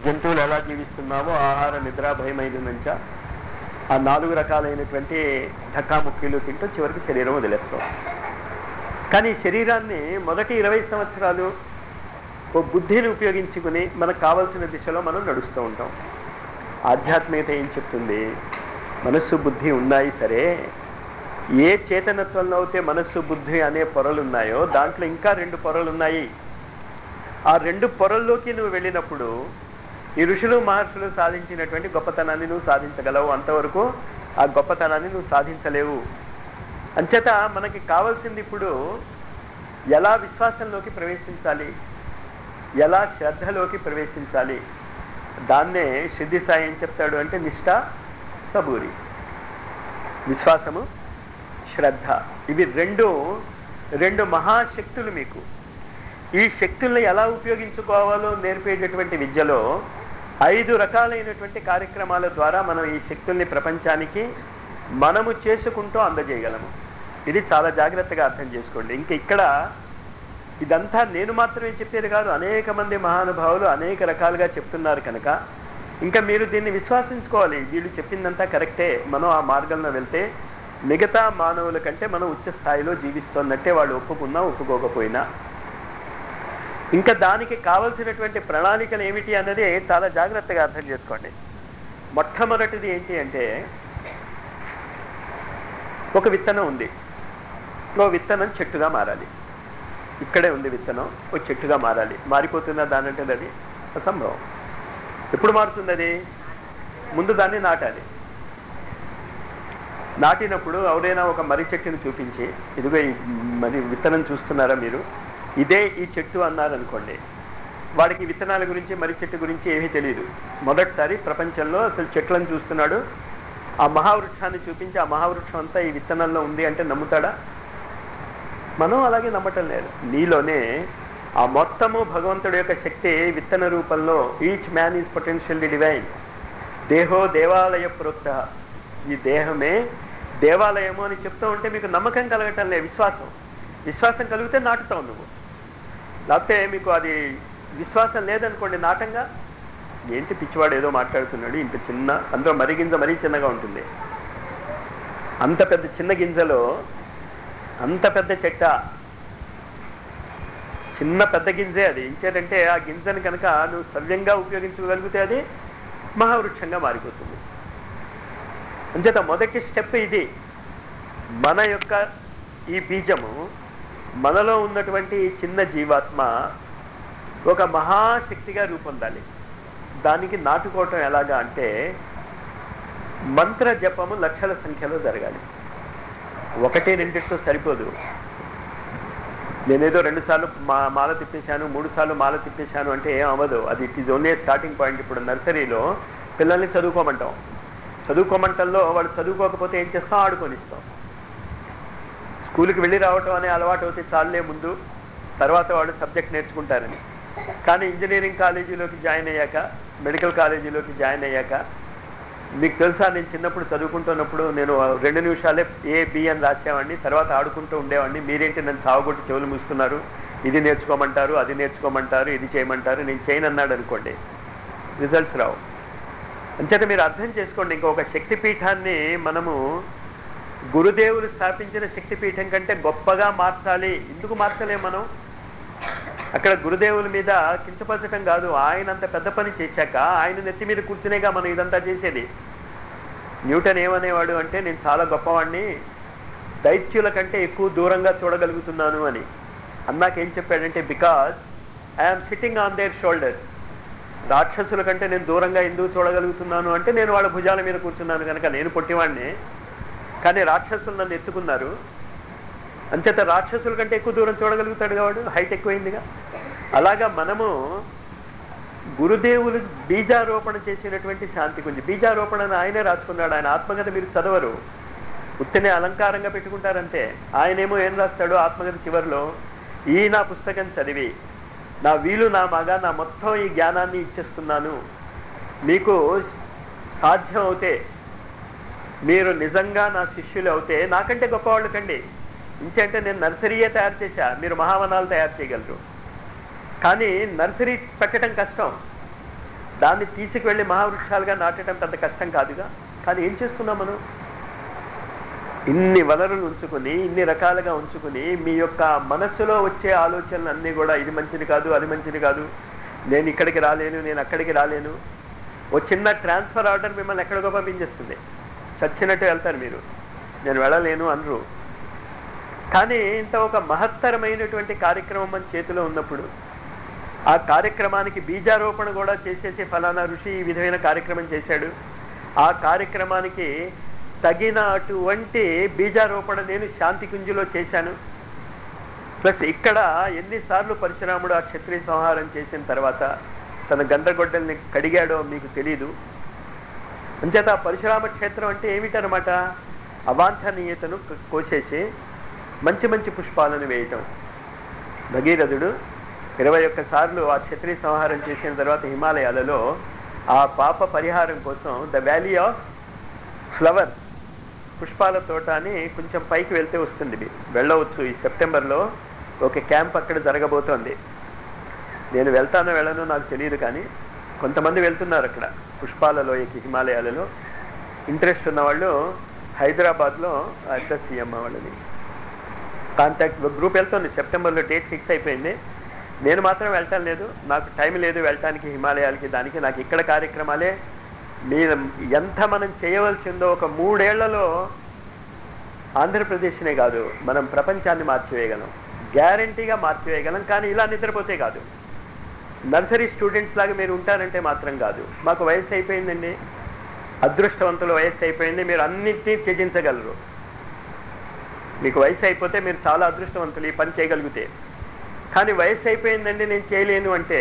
జంతువులు ఎలా జీవిస్తున్నామో ఆహార నిద్ర భయమైదు నుంచ ఆ నాలుగు రకాలైనటువంటి ఢక్కాముక్కీలు తింటూ చివరికి శరీరం వదిలేస్తాం కానీ ఈ శరీరాన్ని మొదటి ఇరవై సంవత్సరాలు ఓ బుద్ధిని ఉపయోగించుకుని మనకు కావలసిన దిశలో మనం నడుస్తూ ఉంటాం ఆధ్యాత్మికత ఏం చెప్తుంది మనస్సు బుద్ధి ఉన్నాయి సరే ఏ చేతనత్వంలో అయితే మనస్సు బుద్ధి అనే పొరలు ఉన్నాయో దాంట్లో ఇంకా రెండు పొరలు ఉన్నాయి ఆ రెండు పొరల్లోకి నువ్వు వెళ్ళినప్పుడు ఈ ఋషులు మహర్షులు సాధించినటువంటి గొప్పతనాన్ని నువ్వు సాధించగలవు అంతవరకు ఆ గొప్పతనాన్ని నువ్వు సాధించలేవు అంచేత మనకి కావాల్సింది ఇప్పుడు ఎలా విశ్వాసంలోకి ప్రవేశించాలి ఎలా శ్రద్ధలోకి ప్రవేశించాలి దాన్నే సిద్ధి సాయి ఏం చెప్తాడు అంటే నిష్ఠ సబూరి విశ్వాసము శ్రద్ధ ఇవి రెండు రెండు మహాశక్తులు మీకు ఈ శక్తుల్ని ఎలా ఉపయోగించుకోవాలో నేర్పేటటువంటి విద్యలో ఐదు రకాలైనటువంటి కార్యక్రమాల ద్వారా మనం ఈ శక్తుల్ని ప్రపంచానికి మనము చేసుకుంటూ అందజేయగలము ఇది చాలా జాగ్రత్తగా అర్థం చేసుకోండి ఇంక ఇక్కడ ఇదంతా నేను మాత్రమే చెప్పేది కాదు అనేక మంది మహానుభావులు అనేక రకాలుగా చెప్తున్నారు కనుక ఇంకా మీరు దీన్ని విశ్వాసించుకోవాలి వీళ్ళు చెప్పిందంతా కరెక్టే మనం ఆ మార్గంలో వెళ్తే మిగతా మానవుల కంటే మనం ఉచ్చ స్థాయిలో జీవిస్తున్నట్టే వాళ్ళు ఒప్పుకున్నా ఒప్పుకోకపోయినా ఇంకా దానికి కావలసినటువంటి ప్రణాళికలు ఏమిటి అన్నది చాలా జాగ్రత్తగా అర్థం చేసుకోండి మొట్టమొదటిది ఏంటి అంటే ఒక విత్తనం ఉంది ఓ విత్తనం చెట్టుగా మారాలి ఇక్కడే ఉంది విత్తనం ఓ చెట్టుగా మారాలి మారిపోతున్న దాని అంటే అది అసంభవం ఎప్పుడు మారుతుంది అది ముందు దాన్ని నాటాలి నాటినప్పుడు ఎవరైనా ఒక మర్రి చెట్టుని చూపించి ఇదిగో ఈ మరి విత్తనం చూస్తున్నారా మీరు ఇదే ఈ చెట్టు అన్నారనుకోండి వాడికి విత్తనాల గురించి మర్రి చెట్టు గురించి ఏమీ తెలియదు మొదటిసారి ప్రపంచంలో అసలు చెట్లను చూస్తున్నాడు ఆ మహావృక్షాన్ని చూపించి ఆ మహావృక్షం అంతా ఈ విత్తనంలో ఉంది అంటే నమ్ముతాడా మనం అలాగే నమ్మటం లేదు నీలోనే ఆ మొత్తము భగవంతుడి యొక్క శక్తి విత్తన రూపంలో each man is potentially divine దేహో దేవాలయ ప్రోక్త ఈ దేహమే దేవాలయము అని చెప్తూ ఉంటే మీకు నమ్మకం కలగటం లేదు విశ్వాసం విశ్వాసం కలిగితే నాటుతావు నువ్వు లేకపోతే మీకు అది విశ్వాసం లేదనుకోండి నాటంగా ఏంటి పిచ్చివాడు ఏదో మాట్లాడుతున్నాడు ఇంత చిన్న అందులో మరి గింజ మరీ చిన్నగా ఉంటుంది అంత పెద్ద చిన్న గింజలో అంత పెద్ద చెట్ట చిన్న పెద్ద గింజే అది ఇంచేటంటే ఆ గింజను కనుక నువ్వు సవ్యంగా ఉపయోగించగలిగితే అది మహావృక్షంగా మారిపోతుంది అంచేత మొదటి స్టెప్ ఇది మన యొక్క ఈ బీజము మనలో ఉన్నటువంటి ఈ చిన్న జీవాత్మ ఒక మహాశక్తిగా రూపొందాలి దానికి నాటుకోవటం ఎలాగా అంటే మంత్ర జపము లక్షల సంఖ్యలో జరగాలి ఒకటి రెండిటితో సరిపోదు నేనేదో రెండు సార్లు మా మాల తిప్పేశాను మూడు సార్లు మాల తిప్పేశాను అంటే ఏం అవ్వదు అది it is only starting point ఇప్పుడు నర్సరీలో పిల్లల్ని చదువుకోమంటాం చదువుకోమంటల్లో వాళ్ళు చదువుకోకపోతే ఏం చేస్తాం ఆడుకొనిస్తాం స్కూల్కి వెళ్ళి రావటం అనే అలవాటు అవుతే చాలే ముందు తర్వాత వాళ్ళు సబ్జెక్ట్ నేర్చుకుంటారని కానీ ఇంజనీరింగ్ కాలేజీలోకి జాయిన్ అయ్యాక మెడికల్ కాలేజీలోకి జాయిన్ అయ్యాక మీకు తెలుసా నేను చిన్నప్పుడు చదువుకుంటున్నప్పుడు నేను రెండు నిమిషాలే ఏ బి అని రాసేవాడిని తర్వాత ఆడుకుంటూ ఉండేవాడిని మీరేంటి నన్ను చావగొట్టి చెవులు మూస్తున్నారు ఇది నేర్చుకోమంటారు అది నేర్చుకోమంటారు ఇది చేయమంటారు నేను చేయను అన్నాడు అనుకోండి రిజల్ట్స్ రావు అంచేత మీరు అర్థం చేసుకోండి ఇంకొక శక్తిపీఠాన్ని మనము గురుదేవులు స్థాపించిన శక్తిపీఠం కంటే గొప్పగా మార్చాలి ఎందుకు మార్చలేం మనం అక్కడ గురుదేవుల మీద కించపరచటం కాదు ఆయన అంత పెద్ద పని చేశాక ఆయన నెత్తి మీద కూర్చునేగా మనం ఇదంతా చేసేది న్యూటన్ ఏమనేవాడు అంటే నేను చాలా గొప్పవాడిని దైత్యుల కంటే ఎక్కువ దూరంగా చూడగలుగుతున్నాను అని అన్నాక ఏం చెప్పాడంటే because I'm sitting on their shoulders రాక్షసుల కంటే నేను దూరంగా ఎందుకు చూడగలుగుతున్నాను అంటే నేను వాళ్ళ భుజాల మీద కూర్చున్నాను కనుక నేను పొట్టివాడిని కానీ రాక్షసులు నన్ను ఎత్తుకున్నారు అంచేత రాక్షసుల కంటే ఎక్కువ దూరం చూడగలుగుతాడు వాడు హైట్ ఎక్కువైందిగా అలాగా మనము గురుదేవులు బీజారోపణ చేసినటువంటి శాంతి గురించి బీజారోపణను ఆయనే రాసుకున్నాడు ఆయన ఆత్మకథ మీరు చదవరు ఉత్తనే అలంకారంగా పెట్టుకుంటారంటే ఆయనేమో ఏం రాస్తాడు ఆత్మకథ చివరిలో ఈ నా పుస్తకం చదివి నా వీలు నా మగ నా మొత్తం ఈ జ్ఞానాన్ని ఇచ్చేస్తున్నాను మీకు సాధ్యం అవుతే మీరు నిజంగా నా శిష్యులు అవుతే నాకంటే గొప్పవాళ్ళు కండి ఇంకంటే నేను నర్సరీయే తయారు చేశా మీరు మహావనాలు తయారు చేయగలరు కానీ నర్సరీ పెట్టడం కష్టం దాన్ని తీసుకువెళ్ళి మహావృక్షాలుగా నాటడం పెద్ద కష్టం కాదుగా కానీ ఏం చేస్తున్నాం మనం ఇన్ని వనరులు ఉంచుకుని ఇన్ని రకాలుగా ఉంచుకుని మీ యొక్క మనస్సులో వచ్చే ఆలోచనలు అన్నీ కూడా ఇది మంచిది కాదు అది మంచిది కాదు నేను ఇక్కడికి రాలేను నేను అక్కడికి రాలేను ఓ చిన్న ట్రాన్స్ఫర్ ఆర్డర్ మిమ్మల్ని ఎక్కడికో పంపించేస్తుంది చచ్చినట్టు వెళ్తారు మీరు నేను వెళ్ళలేను అనరు కానీ ఇంత ఒక మహత్తరమైనటువంటి కార్యక్రమం మన చేతిలో ఉన్నప్పుడు ఆ కార్యక్రమానికి బీజారోపణ కూడా చేసేసి ఫలానా ఋషి ఈ విధమైన కార్యక్రమం చేశాడు ఆ కార్యక్రమానికి తగిన అటువంటి బీజారోపణ నేను శాంతి కుంజులో చేశాను ప్లస్ ఇక్కడ ఎన్నిసార్లు పరశురాముడు ఆ క్షత్రియ సంహారం చేసిన తర్వాత తన గండ్రగొడ్డల్ని కడిగాడో మీకు తెలీదు అంచేత ఆ పరశురామ క్షేత్రం అంటే ఏమిటనమాట అవాంఛనీయతను క- కోసేసి మంచి మంచి పుష్పాలను వేయటం భగీరథుడు ఇరవై ఒక్క సార్లు ఆ క్షత్రియ సంహారం చేసిన తర్వాత హిమాలయాలలో ఆ పాప పరిహారం కోసం ద వ్యాలీ ఆఫ్ ఫ్లవర్స్ పుష్పాల తోట అని కొంచెం పైకి వెళ్తే వస్తుంది ఇది వెళ్ళవచ్చు ఈ సెప్టెంబర్లో ఒక క్యాంప్ అక్కడ జరగబోతోంది నేను వెళ్తానో వెళ్ళనో నాకు తెలియదు కానీ కొంతమంది వెళ్తున్నారు అక్కడ పుష్పాల లోయకి హిమాలయాలలో ఇంట్రెస్ట్ ఉన్న వాళ్ళు హైదరాబాద్లో అడ్రస్ ఇయ్యమ్మ వాళ్ళని కాంటాక్ట్ గ్రూప్ వెళ్తుంది సెప్టెంబర్లో డేట్ ఫిక్స్ అయిపోయింది నేను మాత్రం వెళ్ళటం లేదు నాకు టైం లేదు వెళ్ళటానికి హిమాలయాలకి దానికి నాకు ఇక్కడ కార్యక్రమాలే మీరు ఎంత మనం చేయవలసిందో ఒక మూడేళ్లలో ఆంధ్రప్రదేశ్నే కాదు మనం ప్రపంచాన్ని మార్చివేయగలం గ్యారంటీగా మార్చివేయగలం కానీ ఇలా నిద్రపోతే కాదు నర్సరీ స్టూడెంట్స్ లాగా మీరు ఉంటారంటే మాత్రం కాదు మాకు వయసు అయిపోయిందండి అదృష్టవంతుల వయసు అయిపోయింది మీరు అన్నిటినీ త్యజించగలరు మీకు వయసు అయిపోతే మీరు చాలా అదృష్టవంతులు ఈ పని చేయగలిగితే కానీ వయసు అయిపోయిందండి నేను చేయలేను అంటే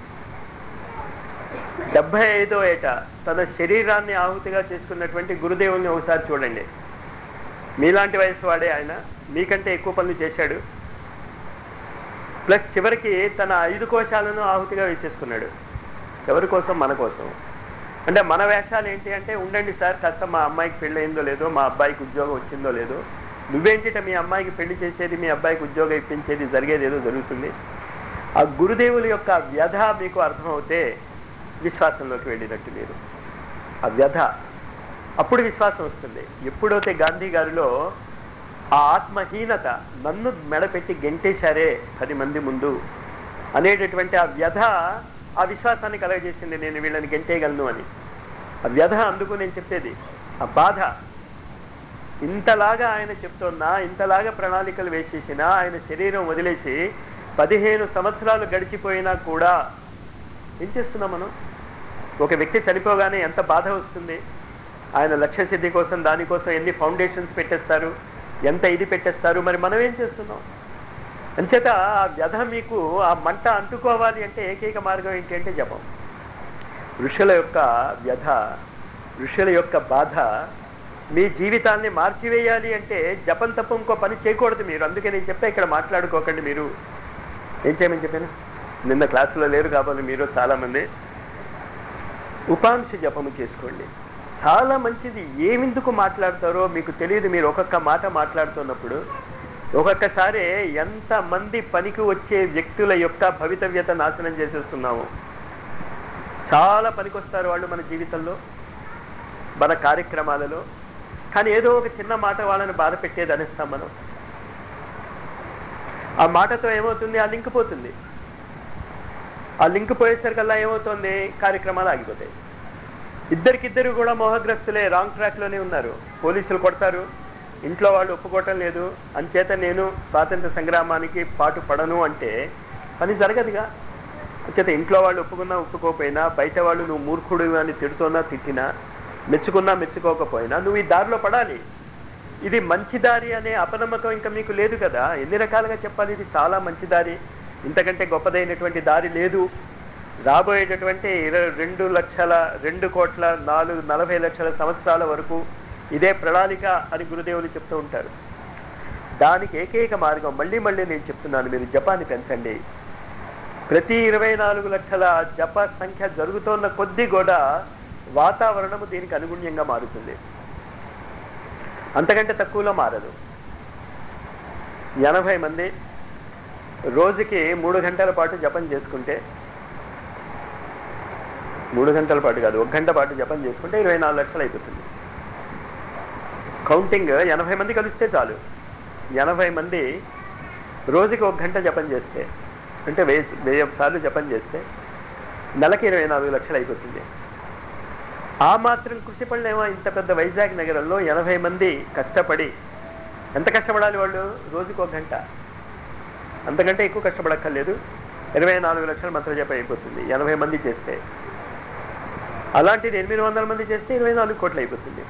డెబ్భై ఐదో ఏట తన శరీరాన్ని ఆహుతిగా చేసుకున్నటువంటి గురుదేవుల్ని ఒకసారి చూడండి మీలాంటి వయసు వాడే ఆయన మీకంటే ఎక్కువ పనులు చేశాడు ప్లస్ చివరికి తన ఐదు కోశాలను ఆహుతిగా వేసేసుకున్నాడు ఎవరి కోసం మన కోసం అంటే మన వేషాలు ఏంటి అంటే ఉండండి సార్ కాస్త మా అమ్మాయికి పెళ్ళి అయిందో లేదో మా అబ్బాయికి ఉద్యోగం వచ్చిందో లేదో నువ్వేంటిట మీ అమ్మాయికి పెళ్లి చేసేది మీ అబ్బాయికి ఉద్యోగం ఇప్పించేది జరిగేది ఏదో జరుగుతుంది ఆ గురుదేవుల యొక్క వ్యధ మీకు అర్థమవుతే విశ్వాసంలోకి వెళ్ళినట్టు మీరు ఆ వ్యధ అప్పుడు విశ్వాసం వస్తుంది ఎప్పుడైతే గాంధీ గారిలో ఆ ఆత్మహీనత నన్ను మెడపెట్టి గెంటేశారే పది మంది ముందు అనేటటువంటి ఆ వ్యధ ఆ విశ్వాసాన్ని కలగజేసింది నేను వీళ్ళని గెంటేయగలను అని ఆ వ్యధ అందుకు నేను చెప్పేది ఆ బాధ ఇంతలాగా ఆయన చెప్తున్నా ఇంతలాగా ప్రణాళికలు వేసేసినా ఆయన శరీరం వదిలేసి పదిహేను సంవత్సరాలు గడిచిపోయినా కూడా ఏం చేస్తున్నాం మనం ఒక వ్యక్తి చనిపోగానే ఎంత బాధ వస్తుంది ఆయన లక్ష్య సిద్ధి కోసం దానికోసం ఎన్ని ఫౌండేషన్స్ పెట్టేస్తారు ఎంత ఇది పెట్టేస్తారు మరి మనం ఏం చేస్తున్నాం అంచేత ఆ వ్యధ మీకు ఆ మంట అంటుకోవాలి అంటే ఏకైక మార్గం ఏంటి అంటే జపం ఋషుల యొక్క వ్యధ ఋషుల యొక్క బాధ మీ జీవితాన్ని మార్చివేయాలి అంటే జపం తప్ప ఇంకో పని చేయకూడదు మీరు అందుకే నేను చెప్పా ఇక్కడ మాట్లాడుకోకండి మీరు ఏం చేయమని చెప్పాను నిన్న క్లాసులో లేరు కాబట్టి మీరు చాలామంది ఉపాంశ జపము చేసుకోండి చాలా మంచిది ఏమిందుకు మాట్లాడతారో మీకు తెలియదు మీరు ఒక్కొక్క మాట మాట్లాడుతున్నప్పుడు ఒక్కొక్కసారి ఎంతమంది పనికి వచ్చే వ్యక్తుల యొక్క భవితవ్యత నాశనం చేసేస్తున్నాము చాలా పనికొస్తారు వాళ్ళు మన జీవితంలో మన కార్యక్రమాలలో కానీ ఏదో ఒక చిన్న మాట వాళ్ళని బాధ పెట్టేది అనిస్తాం మనం ఆ మాటతో ఏమవుతుంది ఆ లింక్ పోతుంది ఆ లింక్ పోయేసరికల్లా ఏమవుతుంది కార్యక్రమాలు ఆగిపోతాయి ఇద్దరికిద్దరు కూడా మోహగ్రస్తులే రాంగ్ ట్రాక్లోనే ఉన్నారు పోలీసులు కొడతారు ఇంట్లో వాళ్ళు ఒప్పుకోవటం లేదు అంచేత నేను స్వాతంత్ర సంగ్రామానికి పాటు పడను అంటే పని జరగదుగా అంచేత ఇంట్లో వాళ్ళు ఒప్పుకున్నా ఒప్పుకోకపోయినా బయట వాళ్ళు నువ్వు మూర్ఖుడు అని తిడుతున్నా తిట్టినా మెచ్చుకున్నా మెచ్చుకోకపోయినా నువ్వు ఈ దారిలో పడాలి ఇది మంచి దారి అనే అపనమ్మకం ఇంకా మీకు లేదు కదా ఎన్ని రకాలుగా చెప్పాలి ఇది చాలా మంచి దారి ఇంతకంటే గొప్పదైనటువంటి దారి లేదు రాబోయేటటువంటి ఇరవై రెండు లక్షల రెండు కోట్ల నాలుగు నలభై లక్షల సంవత్సరాల వరకు ఇదే ప్రణాళిక అని గురుదేవులు చెప్తూ ఉంటారు దానికి ఏకైక మార్గం మళ్ళీ మళ్ళీ నేను చెప్తున్నాను మీరు జపాన్ని పెంచండి ప్రతి ఇరవై నాలుగు లక్షల జప సంఖ్య జరుగుతున్న కొద్దీ కూడా వాతావరణము దీనికి అనుగుణ్యంగా మారుతుంది అంతకంటే తక్కువలో మారదు ఎనభై మంది రోజుకి మూడు గంటల పాటు జపం చేసుకుంటే మూడు గంటల పాటు కాదు ఒక గంట పాటు జపం చేసుకుంటే ఇరవై నాలుగు లక్షలు అయిపోతుంది కౌంటింగ్ ఎనభై మంది కలిస్తే చాలు ఎనభై మంది రోజుకి ఒక గంట జపం చేస్తే అంటే వెయ్యి వెయ్యి సార్లు జపం చేస్తే నెలకి ఇరవై నాలుగు లక్షలు అయిపోతుంది ఆ మాత్రం కృషి పడలేమో ఇంత పెద్ద వైజాగ్ నగరంలో ఎనభై మంది కష్టపడి ఎంత కష్టపడాలి వాళ్ళు రోజుకు ఒక గంట అంతకంటే ఎక్కువ కష్టపడక్కర్లేదు ఇరవై నాలుగు లక్షల మంత్ర జపం అయిపోతుంది ఎనభై మంది చేస్తే అలాంటిది ఎనిమిది వందల మంది చేస్తే ఇరవై నాలుగు కోట్లు అయిపోతుంది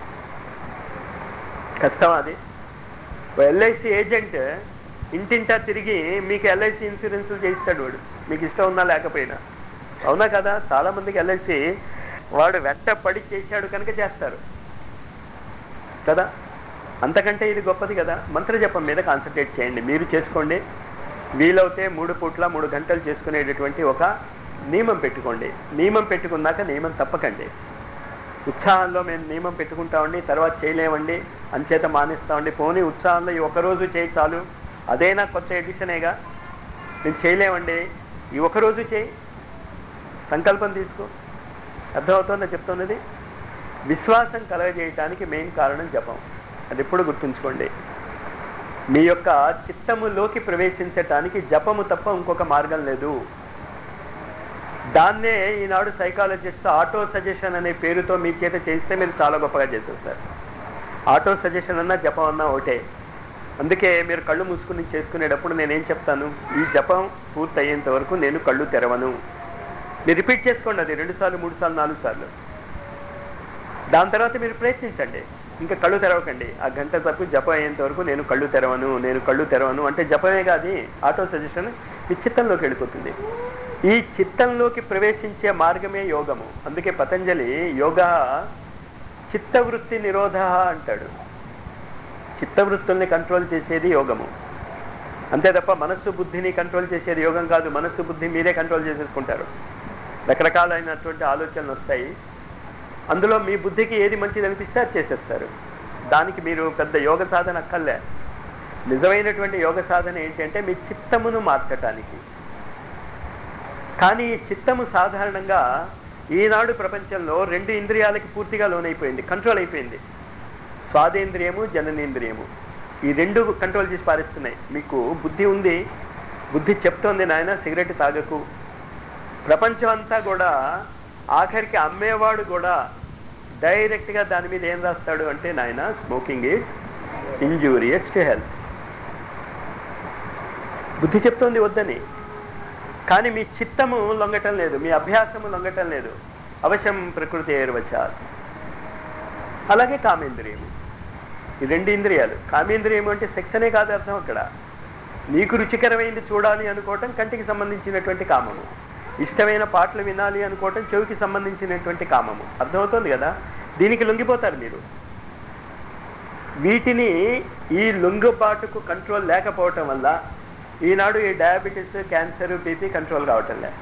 కష్టం అది ఎల్ఐసి ఏజెంట్ ఇంటింటా తిరిగి మీకు ఎల్ఐసి ఇన్సూరెన్సులు చేయిస్తాడు వాడు మీకు ఇష్టం ఉన్నా లేకపోయినా అవునా కదా చాలా మందికి ఎల్ఐసి వాడు వెంట పడి చేశాడు కనుక చేస్తారు కదా అంతకంటే ఇది గొప్పది కదా మంత్రజపం మీద కాన్సన్ట్రేట్ చేయండి మీరు చేసుకోండి వీలవుతే మూడు పూట్ల మూడు గంటలు చేసుకునేటటువంటి ఒక నియమం పెట్టుకోండి నియమం పెట్టుకున్నాక నియమం తప్పకండి ఉత్సాహంలో మేము నియమం పెట్టుకుంటామండి తర్వాత చేయలేమండి అంచేత మానేస్తామండి పోనీ ఉత్సాహంలో ఈ ఒక్కరోజు చేయి చాలు అదైనా కొత్త ఎడిషనేగా నేను చేయలేమండి ఈ ఒక్కరోజు చేయి సంకల్పం తీసుకో అర్థమవుతుందో చెప్తున్నది విశ్వాసం కలగజేయటానికి మెయిన్ కారణం జపం అది ఎప్పుడు గుర్తుంచుకోండి మీ యొక్క చిత్తములోకి ప్రవేశించటానికి జపము తప్ప ఇంకొక మార్గం లేదు దాన్నే ఈనాడు సైకాలజిస్ట్ ఆటో సజెషన్ అనే పేరుతో మీ చేత చేస్తే మీరు చాలా గొప్పగా చేసేస్తారు ఆటో సజెషన్ అన్నా జపం అన్నా ఒకటే అందుకే మీరు కళ్ళు మూసుకుని చేసుకునేటప్పుడు నేనేం చెప్తాను ఈ జపం పూర్తి అయ్యేంత వరకు నేను కళ్ళు తెరవను మీరు రిపీట్ చేసుకోండి అది రెండు సార్లు మూడు సార్లు నాలుగు సార్లు దాని తర్వాత మీరు ప్రయత్నించండి ఇంకా కళ్ళు తెరవకండి ఆ గంట తప్పు జపం అయ్యేంత వరకు నేను కళ్ళు తెరవను నేను కళ్ళు తెరవను అంటే జపమే కాదు ఆటో సజెషన్ ఈ చిత్తంలోకి వెళ్ళిపోతుంది ఈ చిత్తంలోకి ప్రవేశించే మార్గమే యోగము అందుకే పతంజలి యోగ చిత్తవృత్తి నిరోధ అంటాడు చిత్తవృత్తుల్ని కంట్రోల్ చేసేది యోగము అంతే తప్ప మనస్సు బుద్ధిని కంట్రోల్ చేసేది యోగం కాదు మనస్సు బుద్ధి మీరే కంట్రోల్ చేసేసుకుంటారు రకరకాలైనటువంటి ఆలోచనలు వస్తాయి అందులో మీ బుద్ధికి ఏది మంచిది అనిపిస్తే అది చేసేస్తారు దానికి మీరు పెద్ద యోగ సాధన అక్కర్లే నిజమైనటువంటి యోగ సాధన ఏంటంటే మీ చిత్తమును మార్చటానికి కానీ ఈ చిత్తము సాధారణంగా ఈనాడు ప్రపంచంలో రెండు ఇంద్రియాలకి పూర్తిగా లోనైపోయింది కంట్రోల్ అయిపోయింది స్వాదేంద్రియము జననేంద్రియము ఈ రెండు కంట్రోల్ చేసి పారిస్తున్నాయి మీకు బుద్ధి ఉంది బుద్ధి చెప్తోంది నాయన సిగరెట్ తాగకు ప్రపంచం అంతా కూడా ఆఖరికి అమ్మేవాడు కూడా డైరెక్ట్గా దాని మీద ఏం రాస్తాడు అంటే నాయన smoking is injurious to health బుద్ధి చెప్తోంది వద్దని కానీ మీ చిత్తము లొంగటం లేదు మీ అభ్యాసము లొంగటం లేదు అవశ్యం ప్రకృతి ఏర్వశాత్ అలాగే కామేంద్రియము ఈ రెండు ఇంద్రియాలు కామేంద్రియము అంటే సెక్స్ అనే కాదు అర్థం అక్కడ నీకు రుచికరమైంది చూడాలి అనుకోవటం కంటికి సంబంధించినటువంటి కామము ఇష్టమైన పాటలు వినాలి అనుకోవటం చెవికి సంబంధించినటువంటి కామము అర్థమవుతుంది కదా దీనికి లొంగిపోతారు మీరు వీటిని ఈ లొంగుబాటుకు కంట్రోల్ లేకపోవటం వల్ల ఈనాడు ఈ డయాబెటీస్ క్యాన్సర్ బీపీ కంట్రోల్ కావటం లే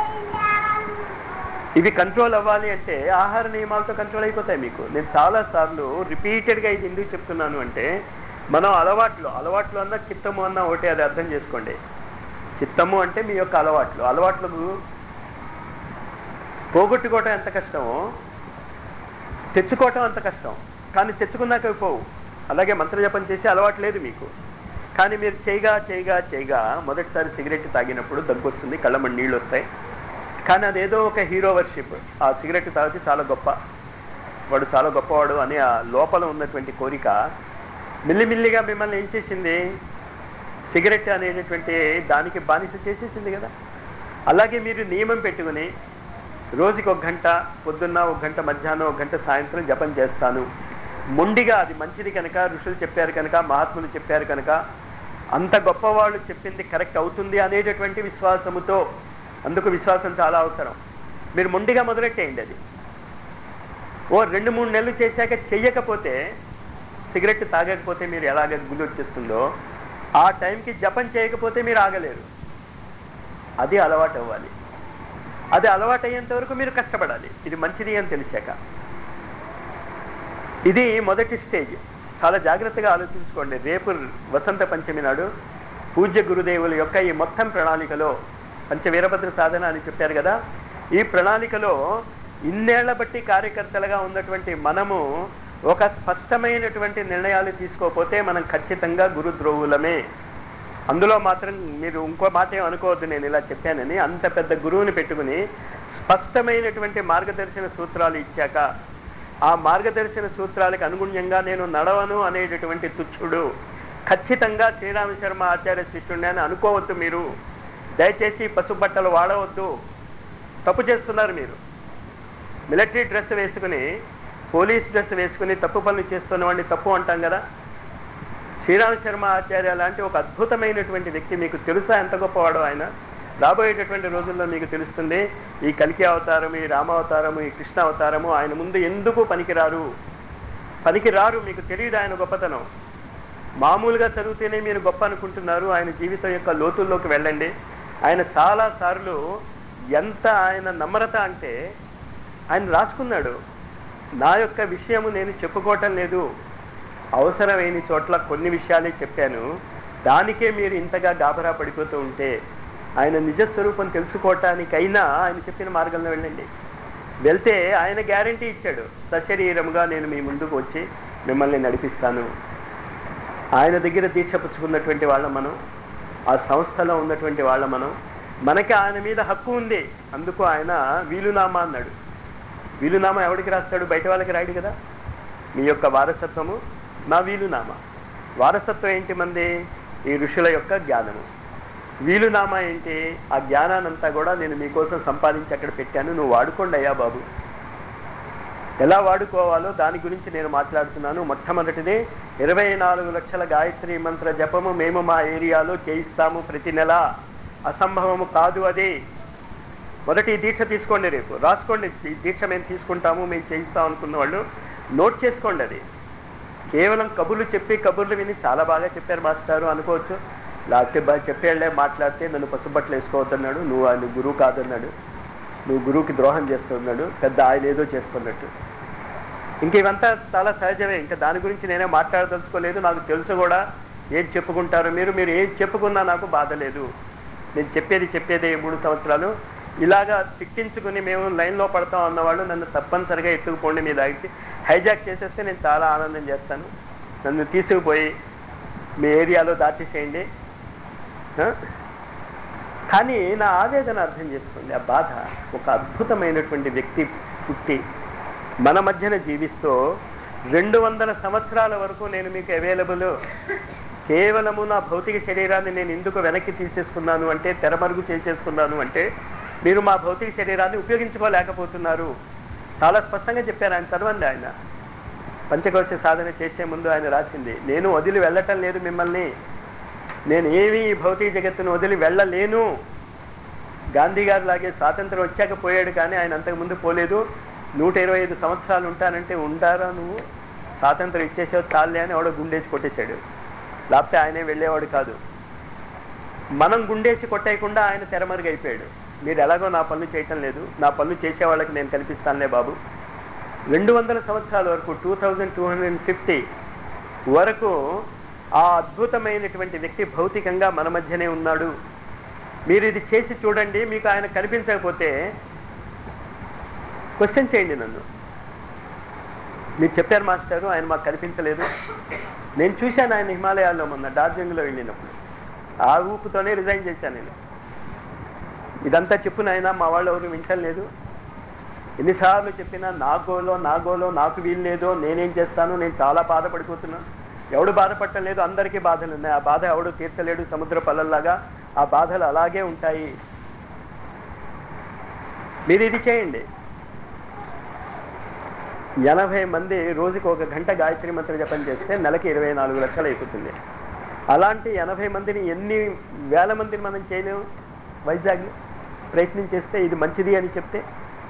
ఇవి కంట్రోల్ అవ్వాలి అంటే ఆహార నియమాలతో కంట్రోల్ అయిపోతాయి మీకు నేను చాలా సార్లు రిపీటెడ్గా ఇది ఎందుకు చెప్తున్నాను అంటే మనం అలవాట్లు అలవాట్లు అన్న చిత్తము అన్న ఒకటే అది అర్థం చేసుకోండి చిత్తము అంటే మీ యొక్క అలవాట్లు అలవాట్లకు పోగొట్టుకోవటం ఎంత కష్టమో తెచ్చుకోవటం అంత కష్టం కానీ తెచ్చుకున్నాక అవి పోవు అలాగే మంత్రజపం చేసి అలవాటు లేదు మీకు కానీ మీరు చేయగా చేయగా చేయగా మొదటిసారి సిగరెట్ తాగినప్పుడు దగ్గు వస్తుంది కళ్ళమని నీళ్ళు వస్తాయి కానీ అదేదో ఒక హీరో వర్షిప్ ఆ సిగరెట్ తాగితే చాలా గొప్ప వాడు చాలా గొప్పవాడు అని ఆ లోపల ఉన్నటువంటి కోరిక మిల్లిమిల్లిగా మిమ్మల్ని ఏం చేసింది సిగరెట్ అనేటటువంటి దానికి బానిస చేసేసింది కదా అలాగే మీరు నియమం పెట్టుకుని రోజుకి ఒక గంట పొద్దున్న ఒక గంట మధ్యాహ్నం ఒక గంట సాయంత్రం జపం చేస్తాను మొండిగా అది మంచిది కనుక ఋషులు చెప్పారు కనుక మహాత్ములు చెప్పారు కనుక అంత గొప్పవాళ్ళు చెప్పింది కరెక్ట్ అవుతుంది అనేటటువంటి విశ్వాసముతో అందుకు విశ్వాసం చాలా అవసరం మీరు మొండిగా మొదలెట్టేయండి అది ఓ రెండు మూడు నెలలు చేశాక చెయ్యకపోతే సిగరెట్ తాగకపోతే మీరు ఎలాగ గులి వచ్చేస్తుందో ఆ టైంకి జపం చేయకపోతే మీరు ఆగలేరు అది అలవాటు అవ్వాలి అది అలవాటు అయ్యేంత వరకు మీరు కష్టపడాలి ఇది మంచిది అని తెలిసాక ఇది మొదటి స్టేజ్ చాలా జాగ్రత్తగా ఆలోచించుకోండి రేపు వసంత పంచమి నాడు పూజ్య గురుదేవుల యొక్క ఈ మొత్తం ప్రణాళికలో పంచ వీరభద్ర సాధన అని చెప్పారు కదా ఈ ప్రణాళికలో ఇన్నేళ్ల బట్టి కార్యకర్తలుగా ఉన్నటువంటి మనము ఒక స్పష్టమైనటువంటి నిర్ణయాలు తీసుకోకపోతే మనం ఖచ్చితంగా గురుద్రోవులమే అందులో మాత్రం మీరు ఇంకో మాట ఏం అనుకోవద్దు నేను ఇలా చెప్పానని అంత పెద్ద గురువుని పెట్టుకుని స్పష్టమైనటువంటి మార్గదర్శన సూత్రాలు ఇచ్చాక ఆ మార్గదర్శన సూత్రాలకు అనుగుణ్యంగా నేను నడవను అనేటటువంటి తుచ్చుడు ఖచ్చితంగా శ్రీరామ శర్మ ఆచార్య శిష్యుడిని అని అనుకోవద్దు మీరు దయచేసి పసుబట్టలు వాడవద్దు తప్పు చేస్తున్నారు మీరు మిలిటరీ డ్రెస్ వేసుకుని పోలీస్ డ్రెస్ వేసుకుని తప్పు పనులు చేస్తున్న వాడిని తప్పు అంటాం కదా శ్రీరామ శర్మ ఆచార్య లాంటి ఒక అద్భుతమైనటువంటి వ్యక్తి మీకు తెలుసా ఎంత గొప్పవాడో ఆయన రాబోయేటటువంటి రోజుల్లో మీకు తెలుస్తుంది ఈ కలికి అవతారం ఈ రామావతారము ఈ కృష్ణ అవతారము ఆయన ముందు ఎందుకు పనికిరారు పనికిరారు మీకు తెలియదు ఆయన గొప్పతనం మామూలుగా చదివితేనే మీరు గొప్ప అనుకుంటున్నారు ఆయన జీవితం యొక్క లోతుల్లోకి వెళ్ళండి ఆయన చాలా సార్లు ఎంత ఆయన నమ్రత అంటే ఆయన రాసుకున్నాడు నా యొక్క విషయము నేను చెప్పుకోవటం లేదు అవసరమైన చోట్ల కొన్ని విషయాలే చెప్పాను దానికే మీరు ఇంతగా గాబరా పడిపోతూ ఉంటే ఆయన నిజస్వరూపం తెలుసుకోవటానికైనా ఆయన చెప్పిన మార్గంలో వెళ్ళండి వెళ్తే ఆయన గ్యారంటీ ఇచ్చాడు సశరీరముగా నేను మీ ముందుకు వచ్చి మిమ్మల్ని నడిపిస్తాను ఆయన దగ్గర దీక్ష పుచ్చుకున్నటువంటి వాళ్ళ మనం ఆ సంస్థలో ఉన్నటువంటి వాళ్ళ మనం మనకి ఆయన మీద హక్కు ఉంది అందుకు ఆయన వీలునామా అన్నాడు వీలునామా ఎవరికి రాస్తాడు బయట వాళ్ళకి రాయడు కదా మీ యొక్క వారసత్వము నా వీలునామా వారసత్వం ఏంటి మంది ఈ ఋషుల యొక్క జ్ఞానము వీలునామా ఏంటి ఆ జ్ఞానానంతా కూడా నేను మీకోసం సంపాదించి అక్కడ పెట్టాను నువ్వు వాడుకోండి అయ్యా బాబు ఎలా వాడుకోవాలో దాని గురించి నేను మాట్లాడుతున్నాను మొట్టమొదటిది ఇరవై నాలుగు లక్షల గాయత్రి మంత్ర జపము మేము మా ఏరియాలో చేయిస్తాము ప్రతి నెల అసంభవము కాదు అది మొదటి ఈ దీక్ష తీసుకోండి రేపు రాసుకోండి ఈ దీక్ష మేము తీసుకుంటాము మేము చేయిస్తాం అనుకున్న వాళ్ళు నోట్ చేసుకోండి అది కేవలం కబుర్లు చెప్పి కబుర్లు విని చాలా బాగా చెప్పారు మాస్టారు అనుకోవచ్చు లేకపోతే బాగా చెప్పేళ్లే మాట్లాడితే నన్ను పసుబట్టలు వేసుకోవద్దన్నాడు నువ్వు ఆయన గురువు కాదన్నాడు నువ్వు గురువుకి ద్రోహం చేస్తున్నాడు పెద్ద ఆయన ఏదో చేసుకున్నట్టు ఇంక ఇవంతా చాలా సహజమే ఇంకా దాని గురించి నేనే మాట్లాడదలుచుకోలేదు నాకు తెలుసు కూడా ఏం చెప్పుకుంటారు మీరు మీరు ఏం చెప్పుకున్నా నాకు బాధ లేదు నేను చెప్పేది చెప్పేదే ఈ మూడు సంవత్సరాలు ఇలాగా తిట్టించుకుని మేము లైన్లో పడతాం అన్నవాళ్ళు నన్ను తప్పనిసరిగా ఎత్తుకుపోండి మీ దానికి హైజాక్ చేసేస్తే నేను చాలా ఆనందం చేస్తాను నన్ను తీసుకుపోయి మీ ఏరియాలో దాచేసేయండి ఆ? కానీ నా ఆవేదన అర్థం చేసుకోండి ఆ బాధ ఒక అద్భుతమైనటువంటి వ్యక్తి పుట్టి మన మధ్యన జీవిస్తూ రెండు వందల సంవత్సరాల వరకు నేను మీకు అవైలబుల్ కేవలము నా భౌతిక శరీరాన్ని నేను ఎందుకు వెనక్కి తీసేసుకున్నాను అంటే తెరమరుగు చేసేసుకున్నాను అంటే మీరు మా భౌతిక శరీరాన్ని ఉపయోగించుకోలేకపోతున్నారు చాలా స్పష్టంగా చెప్పారు ఆయన చదవండి ఆయన పంచకోశ సాధన చేసే ముందు ఆయన రాసింది నేను వదిలి వెళ్ళటం లేదు మిమ్మల్ని నేను ఏమీ ఈ భౌతిక జగత్తును వదిలి వెళ్ళలేను గాంధీ గారు లాగే స్వాతంత్రం వచ్చాక పోయాడు కానీ ఆయన అంతకుముందు పోలేదు నూట ఇరవై ఐదు సంవత్సరాలు ఉంటానంటే ఉంటారా నువ్వు స్వాతంత్రం ఇచ్చేసావు చాలే అని ఎవడో గుండేసి కొట్టేశాడు లేకపోతే ఆయనే వెళ్ళేవాడు కాదు మనం గుండేసి కొట్టేయకుండా ఆయన తెరమరుగైపోయాడు మీరు ఎలాగో నా పనులు చేయటం లేదు నా పనులు చేసే వాళ్ళకి నేను కల్పిస్తానులే బాబు రెండు వందల సంవత్సరాల వరకు two thousand two hundred fifty వరకు ఆ అద్భుతమైనటువంటి వ్యక్తి భౌతికంగా మన మధ్యనే ఉన్నాడు మీరు ఇది చేసి చూడండి మీకు ఆయన కనిపించకపోతే క్వశ్చన్ చేయండి నన్ను మీరు చెప్పారు మాస్టారు ఆయన మాకు కనిపించలేదు నేను చూశాను ఆయన హిమాలయాల్లో మొన్న డార్జిలింగ్లో వెళ్ళినప్పుడు ఆ ఊపుతోనే రిజైన్ చేశాను నేను ఇదంతా చెప్పు నాయనా మా వాళ్ళు ఎవరు వింటలేదు ఎన్నిసార్లు చెప్పినా నా గోలో నా గోలో నాకు వీలు లేదో నేనేం చేస్తాను నేను చాలా బాధపడిపోతున్నాను ఎవడు బాధపడటం లేదు అందరికీ బాధలు ఉన్నాయి ఆ బాధ ఎవడు తీర్చలేడు సముద్ర పల్లల్లాగా ఆ బాధలు అలాగే ఉంటాయి మీరు ఇది చేయండి ఎనభై మంది రోజుకు ఒక గంట గాయత్రి మంత్ర జపం చేస్తే నెలకి ఇరవై నాలుగు లక్షలు అయిపోతుంది అలాంటి ఎనభై మందిని ఎన్ని వేల మందిని మనం చేయలేము వైజాగ్ ప్రయత్నం చేస్తే ఇది మంచిది అని చెప్తే